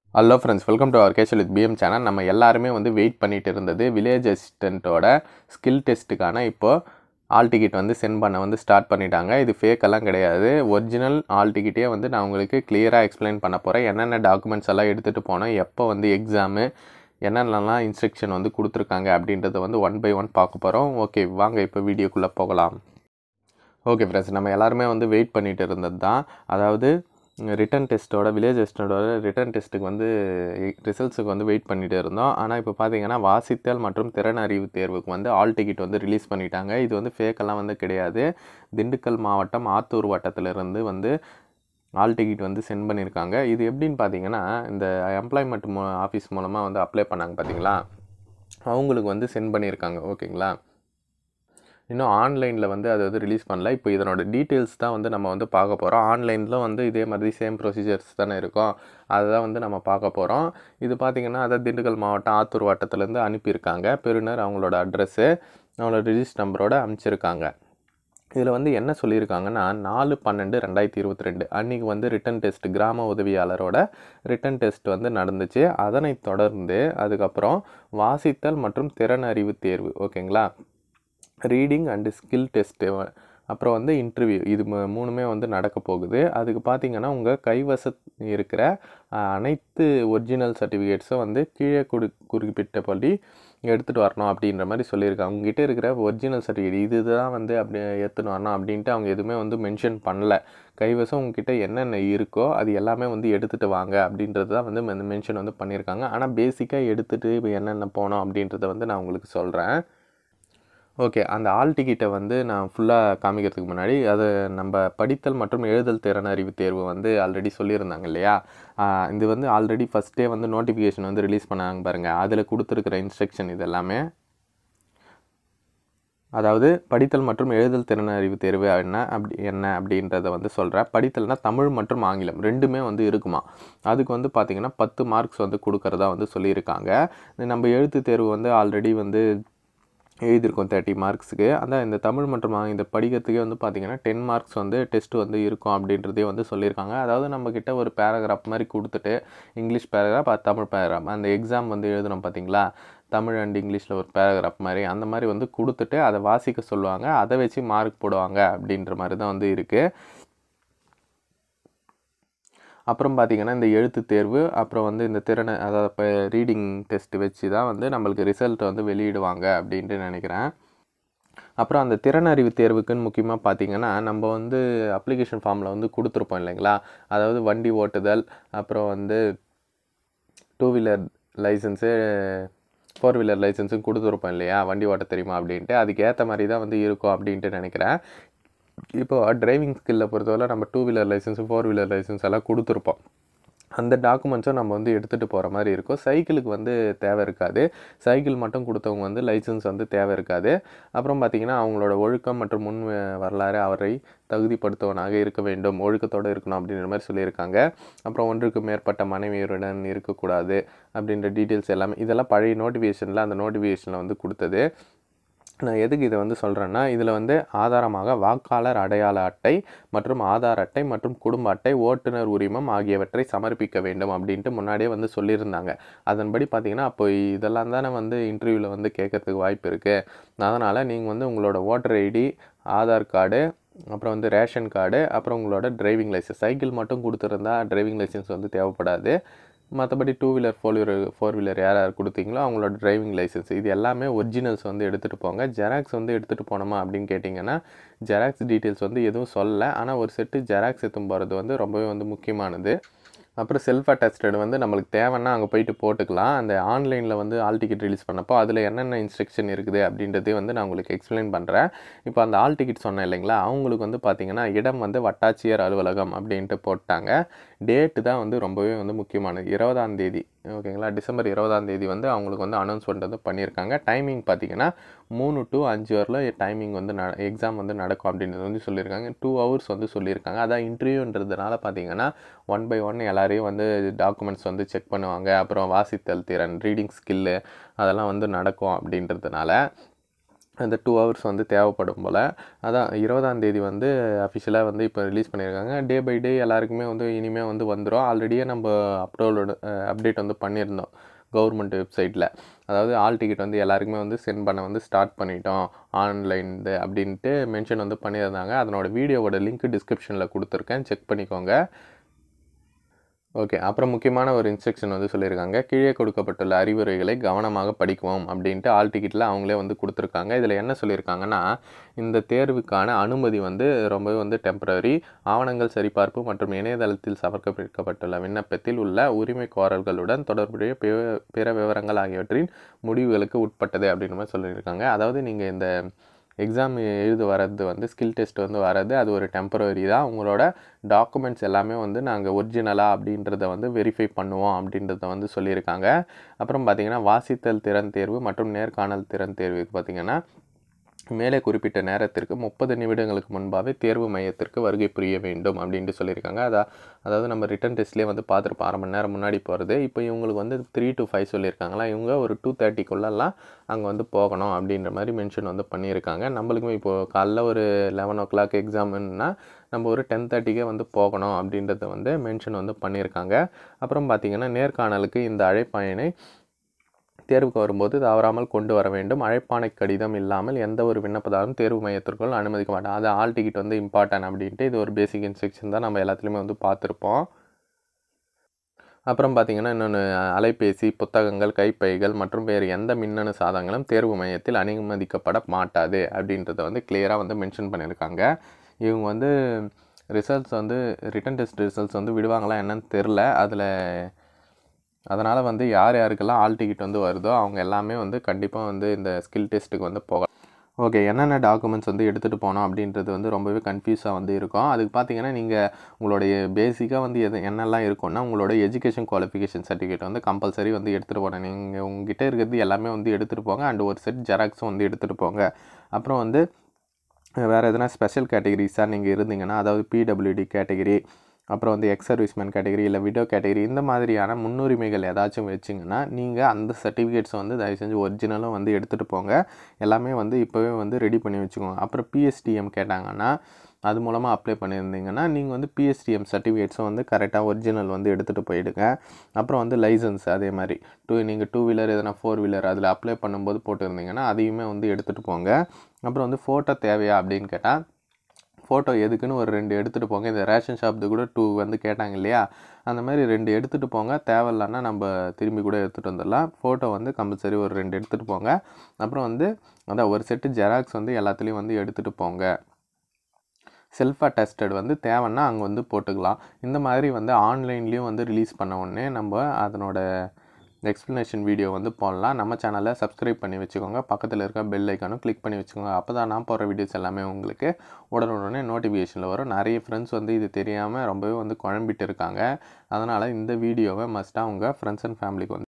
hello friends welcome to our casual with PM channel நம்ம எல்லாருமே வந்து வெயிட் பண்ணிட்டு இருந்தது வில்லேஜ் அசிஸ்டண்ட்டோட ஸ்கில் டெஸ்ட்டுக்கான இப்போது ஆல் டிக்கெட் வந்து சென்ட் பண்ண வந்து ஸ்டார்ட் பண்ணிட்டாங்க இது fake எல்லாம் கிடையாது ஒரிஜினல் ஆல் டிக்கெட்டே வந்து நான் உங்களுக்கு கிளியராக எக்ஸ்பிளைன் பண்ண போகிறேன் என்னென்ன டாக்குமெண்ட்ஸ் எல்லாம் எடுத்துகிட்டு போனோம் எப்போ வந்து எக்ஸாமு என்னென்னலாம் இன்ஸ்ட்ரக்ஷன் வந்து கொடுத்துருக்காங்க அப்படின்றத வந்து ஒன் பை ஒன் பார்க்க போகிறோம் ஓகே வாங்க இப்போ வீடியோக்குள்ளே போகலாம் ஓகே ஃப்ரெண்ட்ஸ் நம்ம எல்லாருமே வந்து வெயிட் பண்ணிட்டு இருந்தது தான் அதாவது ரிட்டன் டெஸ்ட்டோட வில்லேஜ் டெஸ்ட்டோட ரிட்டன் டெஸ்ட்டுக்கு வந்து ரிசல்ட்ஸுக்கு வந்து வெயிட் பண்ணிட்டு இருந்தோம் ஆனால் இப்போ பார்த்தீங்கன்னா வாசித்தல் மற்றும் திறன் அறிவு தேர்வுக்கு வந்து ஆல் டிக்கெட் வந்து ரிலீஸ் பண்ணிட்டாங்க இது வந்து ஃபேக்கெல்லாம் வந்து கிடையாது திண்டுக்கல் மாவட்டம் ஆத்தூர் வட்டத்திலிருந்து வந்து ஆல் டிக்கெட் வந்து சென்ட் பண்ணியிருக்காங்க இது எப்படின்னு பார்த்தீங்கன்னா இந்த எம்ப்ளாய்மெண்ட் மூ ஆஃபீஸ் மூலமாக வந்து அப்ளை பண்ணாங்க பார்த்தீங்களா அவங்களுக்கு வந்து சென்ட் பண்ணியிருக்காங்க ஓகேங்களா இன்னும் ஆன்லைனில் வந்து அது வந்து ரிலீஸ் பண்ணல இப்போ இதனோட டீட்டெயில்ஸ் தான் வந்து நம்ம வந்து பார்க்க போகிறோம் ஆன்லைனில் வந்து இதே மாதிரி சேம் ப்ரொசீஜர்ஸ் தானே இருக்கும் அதுதான் வந்து நம்ம பார்க்க போகிறோம் இது பார்த்திங்கன்னா அதாவது திண்டுக்கல் மாவட்டம் ஆத்தூர் வட்டத்துலேருந்து அனுப்பியிருக்காங்க பெறுநர் அவங்களோட அட்ரஸ்ஸு அவங்களோட ரிஜிஸ்ட் நம்பரோட அனுப்பிச்சிருக்காங்க இதில் வந்து என்ன சொல்லியிருக்காங்கன்னா நாலு பன்னெண்டு ரெண்டாயிரத்தி இருபத்தி ரெண்டு அன்றைக்கி வந்து ரிட்டன் டெஸ்ட் கிராம உதவியாளரோட ரிட்டன் டெஸ்ட் வந்து நடந்துச்சு அதனைத் தொடர்ந்து அதுக்கப்புறம் வாசித்தல் மற்றும் திறன் அறிவு தேர்வு ஓகேங்களா ரீடிங் அண்டு ஸ்கில் டெஸ்ட்டு அப்புறம் வந்து இன்டர்வியூ இது ம- மூணுமே வந்து நடக்க போகுது அதுக்கு பார்த்தீங்கன்னா உங்கள் கைவச இருக்கிற அஹ், அனைத்து ஒரிஜினல் சர்டிஃபிகேட்ஸும் வந்து கீழே குடு குறிப்பிட்டபடி எடுத்துகிட்டு வரணும் அப்படின்ற மாதிரி சொல்லியிருக்காங்க உங்ககிட்ட இருக்கிற ஒரிஜினல் சர்டிஃபிகேட் இதுதான் வந்து அப்படி எடுத்துன்னு வரணும் அப்படின்ட்டு அவங்க எதுவுமே வந்து மென்ஷன் பண்ணல கைவசம் உங்ககிட்ட என்னென்ன இருக்கோ அது எல்லாமே வந்து எடுத்துகிட்டு வாங்க அப்படின்றது தான் வந்து மென்ஷன் வந்து பண்ணியிருக்காங்க ஆனால் பேசிக்காக எடுத்துகிட்டு இப்போ என்னென்ன போனோம் அப்படின்றத வந்து நான் உங்களுக்கு சொல்கிறேன் ஓகே அந்த ஆல் டிக்கெட்டை வந்து நான் ஃபுல்லாக காமிக்கிறதுக்கு முன்னாடி அது நம்ம படித்தல் மற்றும் எழுதல் திறன் அறிவு தேர்வு வந்து ஆல்ரெடி சொல்லியிருந்தாங்க இல்லையா ஆஹ் இது வந்து ஆல்ரெடி ஃபஸ்ட்டே வந்து நோட்டிஃபிகேஷன் வந்து ரிலீஸ் பண்ணாங்க பாருங்கள் அதில் கொடுத்துருக்குற இன்ஸ்ட்ரக்ஷன் இது எல்லாமே அதாவது படித்தல் மற்றும் எழுதல் திறன் அறிவு தேர்வு என்ன அப்படி என்ன அப்படின்றத வந்து சொல்கிறேன் படித்தல்னா தமிழ் மற்றும் ஆங்கிலம் ரெண்டுமே வந்து இருக்குமா அதுக்கு வந்து பார்த்திங்கன்னா பத்து மார்க்ஸ் வந்து கொடுக்கறதா வந்து சொல்லியிருக்காங்க நம்ம எழுத்து தேர்வு வந்து ஆல்ரெடி வந்து எழுதியிருக்கோம் தேர்ட்டி மார்க்ஸுக்கு அதான் இந்த தமிழ் மற்றும் ஆங்கிலம் இந்த படிக்கிறதுக்கே வந்து பார்த்திங்கன்னா டென் மார்க்ஸ் வந்து டெஸ்ட் வந்து இருக்கும் அப்படின்றதே வந்து சொல்லியிருக்காங்க அதாவது நம்மக்கிட்ட ஒரு பேராகிராஃப் மாதிரி கொடுத்துட்டு இங்கிலீஷ் பேராகிராஃப் தமிழ் பேராகிராஃப் அந்த எக்ஸாம் வந்து எழுதணும் பார்த்தீங்களா தமிழ் அண்ட் இங்கிலீஷில் ஒரு பேராகிராஃப் மாதிரி அந்த மாதிரி வந்து கொடுத்துட்டு அதை வாசிக்க சொல்லுவாங்க அதை வச்சு மார்க் போடுவாங்க அப்படின்ற மாதிரி தான் வந்து இருக்குது அப்புறம் பார்த்தீங்கன்னா இந்த எழுத்து தேர்வு அப்புறம் வந்து இந்த திறனை அதாவது இப்போ ரீடிங் டெஸ்ட் வச்சு தான் வந்து நம்மளுக்கு ரிசல்ட் வந்து வெளியிடுவாங்க அப்படின்ட்டு நினைக்கிறேன் அப்புறம் அந்த திறன் அறிவு தேர்வுக்குன்னு முக்கியமாக பார்த்தீங்கன்னா நம்ம வந்து அப்ளிகேஷன் ஃபார்மில் வந்து கொடுத்துருப்போம் இல்லைங்களா அதாவது வண்டி ஓட்டுதல் அப்புறம் வந்து two wheeler license four wheeler லைசன்ஸும் கொடுத்துருப்போம் இல்லையா வண்டி ஓட்ட தெரியுமா அப்படின்ட்டு அதுக்கு ஏற்ற மாதிரி தான் வந்து இருக்கும் அப்படின்ட்டு நினைக்கிறேன் இப்போ டிரைவிங் ஸ்கில்லை பொறுத்தவரை நம்ம two wheeler license four wheeler license எல்லாம் கொடுத்துருப்போம் அந்த டாக்குமெண்ட்ஸும் நம்ம வந்து எடுத்துகிட்டு போகிற மாதிரி இருக்கும் சைக்கிளுக்கு வந்து தேவை இருக்காது சைக்கிள் மட்டும் கொடுத்தவங்க வந்து லைசன்ஸ் வந்து தேவை இருக்காது அப்புறம் பார்த்திங்கன்னா அவங்களோட ஒழுக்கம் மற்றும் முன் வ- வரலாறு அவரை தகுதிப்படுத்துவனாக இருக்க வேண்டும் ஒழுக்கத்தோடு இருக்கணும் அப்படின்ற மாதிரி சொல்லியிருக்காங்க அப்புறம் ஒன்றுக்கு மேற்பட்ட மனைவியருடன் இருக்கக்கூடாது அப்படின்ற டீட்டெயில்ஸ் எல்லாமே இதெல்லாம் பழைய நோட்டிஃபிகேஷனில் அந்த நோட்டிஃபிகேஷனில் வந்து கொடுத்தது நான் எதுக்கு இதை வந்து சொல்கிறேன்னா இதில் வந்து ஆதாரமாக வாக்காளர் அடையாள அட்டை மற்றும் ஆதார் அட்டை மற்றும் குடும்ப அட்டை ஓட்டுநர் உரிமம் ஆகியவற்றை சமர்ப்பிக்க வேண்டும் அப்படின்ட்டு முன்னாடியே வந்து சொல்லியிருந்தாங்க அதன்படி பார்த்தீங்கன்னா அப்போ இதெல்லாம் தானே வந்து இன்டர்வியூவில் வந்து கேட்கறதுக்கு வாய்ப்பு இருக்குது அதனால் நீங்கள் வந்து உங்களோட ஓட்டர் ஐடி ஆதார் கார்டு அப்புறம் வந்து ரேஷன் கார்டு அப்புறம் உங்களோட டிரைவிங் லைசன்ஸ் சைக்கிள் மட்டும் கொடுத்துருந்தா டிரைவிங் லைசன்ஸ் வந்து தேவைப்படாது மற்றபடி two wheeler four wheeler four wheeler யார் யார் கொடுத்தீங்களோ அவங்களோட டிரைவிங் லைசன்ஸ் இது எல்லாமே ஒரிஜினல்ஸ் வந்து எடுத்துகிட்டு போங்க ஜெராக்ஸ் வந்து எடுத்துகிட்டு போனோமா அப்படின்னு கேட்டிங்கன்னா ஜெராக்ஸ் டீட்டெயில்ஸ் வந்து எதுவும் சொல்லலை ஆனால் ஒரு செட்டு ஜெராக்ஸ் எடுத்துன்னு போகிறது வந்து ரொம்பவே வந்து முக்கியமானது அப்புறம் செல்ஃப் அட்டஸ்டட் வந்து நம்மளுக்கு தேவைன்னா அங்கே போயிட்டு போட்டுக்கலாம் அந்த ஆன்லைனில் வந்து ஆல் டிக்கெட் ரிலீஸ் பண்ணப்போ அதில் என்னென்ன இன்ஸ்ட்ரக்ஷன் இருக்குது அப்படின்றதே வந்து நான் உங்களுக்கு எக்ஸ்பிளைன் பண்ணுறேன் இப்போ அந்த ஆல் டிக்கெட் சொன்னேன் இல்லைங்களா அவங்களுக்கு வந்து பார்த்தீங்கன்னா இடம் வந்து வட்டாட்சியர் அலுவலகம் அப்படின்ட்டு போட்டாங்க டேட்டு தான் வந்து ரொம்பவே வந்து முக்கியமானது இருபதாம் தேதி ஓகேங்களா டிசம்பர் இருபதாம் தேதி வந்து அவங்களுக்கு வந்து அனௌன்ஸ்மெண்ட் வந்து பண்ணியிருக்காங்க டைமிங் பார்த்தீங்கன்னா மூணு டு அஞ்சு வரல டைமிங் வந்து ந எக்ஸாம் வந்து நடக்கும் அப்படின்றது வந்து சொல்லியிருக்காங்க டூ ஹவர்ஸ் வந்து சொல்லியிருக்காங்க அதான் இன்டர்வியூன்றதுனால பார்த்தீங்கன்னா ஒன் பை ஒன் எல்லாரையும் வந்து டாக்குமெண்ட்ஸ் வந்து செக் பண்ணுவாங்க அப்புறம் வாசித்தல் திறன் ரீடிங் ஸ்கில்லு அதெல்லாம் வந்து நடக்கும் அப்படின்றதுனால அந்த டூ ஹவர்ஸ் வந்து தேவைப்படும் போல் அதான் இருபதாம் தேதி வந்து அஃபிஷியலாக வந்து இப்போ ரிலீஸ் பண்ணியிருக்காங்க டே பை டே எல்லாருக்குமே வந்து இனிமேல் வந்து வந்துடும் ஆல்ரெடியே நம்ம அப்டோலோட அப்டேட் வந்து பண்ணியிருந்தோம் கவர்மெண்ட் வெப்சைட்டில் அதாவது ஆல் டிக்கெட் வந்து எல்லாருக்குமே வந்து சென்ட் பண்ண வந்து ஸ்டார்ட் பண்ணிட்டோம் ஆன்லைன் இது அப்படின்ட்டு மென்ஷன் வந்து பண்ணியிருந்தாங்க அதனோட வீடியோவோட லிங்க் டிஸ்கிரிப்ஷனில் கொடுத்துருக்கேன் செக் பண்ணிக்கோங்க ஓகே அப்புறம் முக்கியமான ஒரு இன்ஸ்ட்ரக்ஷன் வந்து சொல்லியிருக்காங்க கீழே கொடுக்கப்பட்டுள்ள அறிவுரைகளை கவனமாக படிக்கவும் அப்படின்ட்டு ஆல் டிக்கெட்டில் அவங்களே வந்து கொடுத்துருக்காங்க இதில் என்ன சொல்லியிருக்காங்கன்னா இந்த தேர்வுக்கான அனுமதி வந்து ரொம்பவே வந்து டெம்பரரி ஆவணங்கள் சரிபார்ப்பு மற்றும் இணையதளத்தில் சமர்ப்பிக்கப்பட்டுள்ள விண்ணப்பத்தில் உள்ள உரிமை கோரல்களுடன் தொடர்புடைய பிற- பிற விவரங்கள் ஆகியவற்றின் முடிவுகளுக்கு உட்பட்டது அப்படின்னு மாதிரி சொல்லியிருக்காங்க அதாவது நீங்கள் இந்த எக்ஸாம் எழுத வர்றது வந்து ஸ்கில் டெஸ்ட் வந்து வர்றது அது ஒரு டெம்பரரி தான் உங்களோட டாக்குமெண்ட்ஸ் எல்லாமே வந்து நாங்கள் ஒரிஜினலாக அப்படின்றத வந்து வெரிஃபை பண்ணுவோம் அப்படின்றத வந்து சொல்லியிருக்காங்க அப்புறம் பார்த்தீங்கன்னா வாசித்தல் திறன் தேர்வு மற்றும் நேர்காணல் திறன் தேர்வுக்கு பார்த்தீங்கன்னா மேலே குறிப்பிட்ட நேரத்திற்கு முப்பது நிமிடங்களுக்கு முன்பாகவே தேர்வு மையத்திற்கு வருகை புரிய வேண்டும் அப்படின்ட்டு சொல்லியிருக்காங்க அதா அதாவது நம்ம ரிட்டன் டெஸ்ட்லேயே வந்து பார்த்துருப்போம் அரை மணி நேரம் முன்னாடி போகிறது இப்போ இவங்களுக்கு வந்து த்ரீ டு ஃபைவ் சொல்லியிருக்காங்களா இவங்க ஒரு டூ தேர்ட்டிக்குள்ளெல்லாம் அங்கே வந்து போகணும் அப்படின்ற மாதிரி மென்ஷன் வந்து பண்ணியிருக்காங்க நம்மளுக்குமே இப்போது காலைல ஒரு லெவன் ஓ கிளாக் எக்ஸாம்னா நம்ம ஒரு டென் தேர்ட்டிக்கே வந்து போகணும் அப்படின்றத வந்து மென்ஷன் வந்து பண்ணியிருக்காங்க அப்புறம் பார்த்திங்கன்னா நேர்காணலுக்கு இந்த அழைப்பாயனை தேர்வுக்கு வரும்போது தவறாமல் கொண்டு வர வேண்டும் அழைப்பானை கடிதம் இல்லாமல் எந்த ஒரு விண்ணப்பதாரும் தேர்வு மையத்திற்குள் அனுமதிக்க மாட்டோம் அது ஆல் டிக்கெட் வந்து இம்பார்ட்டன்ட் அப்படின்ட்டு இது ஒரு பேசிக் இன்ஸ்ட்ரக்ஷன் தான் நம்ம எல்லாத்துலேயுமே வந்து பார்த்துருப்போம் அப்புறம் பார்த்தீங்கன்னா இன்னொன்று அலைபேசி புத்தகங்கள் கைப்பைகள் மற்றும் வேறு எந்த மின்னணு சாதனங்களும் தேர்வு மையத்தில் அனுமதிக்கப்பட மாட்டாது அப்படின்றத வந்து கிளியராக வந்து மென்ஷன் பண்ணியிருக்காங்க இவங்க வந்து ரிசல்ட்ஸ் வந்து ரிட்டன் டெஸ்ட் ரிசல்ட்ஸ் வந்து விடுவாங்களா என்னன்னு தெரில அதில் அதனால் வந்து யார் யாருக்கெல்லாம் ஆல் டிக்கெட் வந்து வருதோ அவங்க எல்லாமே வந்து கண்டிப்பாக வந்து இந்த ஸ்கில் டெஸ்ட்டுக்கு வந்து போக ஓகே என்னென்ன டாக்குமெண்ட்ஸ் வந்து எடுத்துகிட்டு போனோம் அப்படின்றது வந்து ரொம்பவே கன்ஃபியூஸாக வந்து இருக்கும் அதுக்கு பார்த்தீங்கன்னா நீங்கள் உங்களுடைய பேசிக்காக வந்து எது என்னெல்லாம் இருக்கும்னா உங்களோட எஜுகேஷன் குவாலிஃபிகேஷன் சர்டிஃபிகேட் வந்து கம்பல்சரி வந்து எடுத்துகிட்டு போகணும் நீங்கள் உங்ககிட்ட இருக்கிறது எல்லாமே வந்து எடுத்துகிட்டு போங்க அண்ட் ஒரு செட் ஜெராக்ஸும் வந்து எடுத்துகிட்டு போங்க அப்புறம் வந்து வேறு எதனா ஸ்பெஷல் கேட்டகரிஸாக நீங்கள் இருந்தீங்கன்னா அதாவது பிடபிள்யூடி கேட்டகரி அப்புறம் வந்து எக்ஸ் சர்வீஸ்மேன் கேட்டகரி இல்லை விடோ கேட்டகரி இந்த மாதிரியான முன்னுரிமைகள் ஏதாச்சும் வச்சிங்கன்னா நீங்கள் அந்த சர்டிஃபிகேட்ஸை வந்து தயவு செஞ்சு ஒரிஜினலும் வந்து எடுத்துகிட்டு போங்க எல்லாமே வந்து இப்போவே வந்து ரெடி பண்ணி வச்சுக்கோங்க அப்புறம் பிஎஸ்டிஎம் கேட்டாங்கன்னா அது மூலமாக அப்ளை பண்ணியிருந்தீங்கன்னா நீங்கள் வந்து பிஎஸ்டிஎம் சர்டிஃபிகேட்ஸும் வந்து கரெக்டாக ஒரிஜினல் வந்து எடுத்துகிட்டு போயிடுங்க அப்புறம் வந்து லைசன்ஸ் அதே மாதிரி டூ நீங்கள் டூ வீலர் எதனா ஃபோர் வீலர் அதில் அப்ளை பண்ணும்போது போட்டிருந்தீங்கன்னா அதையுமே வந்து எடுத்துகிட்டு போங்க அப்புறம் வந்து ஃபோட்டோ தேவையா அப்படின்னு கேட்டால் ஃபோட்டோ எதுக்குன்னு ஒரு ரெண்டு எடுத்துகிட்டு போங்க இந்த ரேஷன் ஷாப்து கூட டூ வந்து கேட்டாங்க இல்லையா அந்த மாதிரி ரெண்டு எடுத்துகிட்டு போங்க தேவையில்லன்னா நம்ம திரும்பி கூட எடுத்துகிட்டு வந்துடலாம் ஃபோட்டோ வந்து கம்பல்சரி ஒரு ரெண்டு எடுத்துகிட்டு போங்க அப்புறம் வந்து அதான் ஒரு செட்டு ஜெராக்ஸ் வந்து எல்லாத்துலேயும் வந்து எடுத்துகிட்டு போங்க செல்ஃப் அட்டஸ்டட் வந்து தேவைன்னா அங்கே வந்து போட்டுக்கலாம் இந்த மாதிரி வந்து ஆன்லைன்லேயும் வந்து ரிலீஸ் பண்ண உடனே நம்ம அதனோட எக்ஸ்ப்ளனேஷன் வீடியோ வந்து போடலாம் நம்ம சேனலை சப்ஸ்கிரைப் பண்ணி வச்சுக்கோங்க பக்கத்தில் இருக்க பெல் ஐக்கானும் கிளிக் பண்ணி வச்சுக்கோங்க அப்போ தான் நான் போடுற வீடியோஸ் எல்லாமே உங்களுக்கு உடனுடனே நோட்டிஃபிகேஷனில் வரும் நிறைய ஃப்ரெண்ட்ஸ் வந்து இது தெரியாமல் ரொம்பவே வந்து குழம்பிட்டு இருக்காங்க அதனால் இந்த வீடியோவை மஸ்ட்டாக உங்கள் ஃப்ரெண்ட்ஸ் அண்ட் ஃபேமிலிக்கு வந்து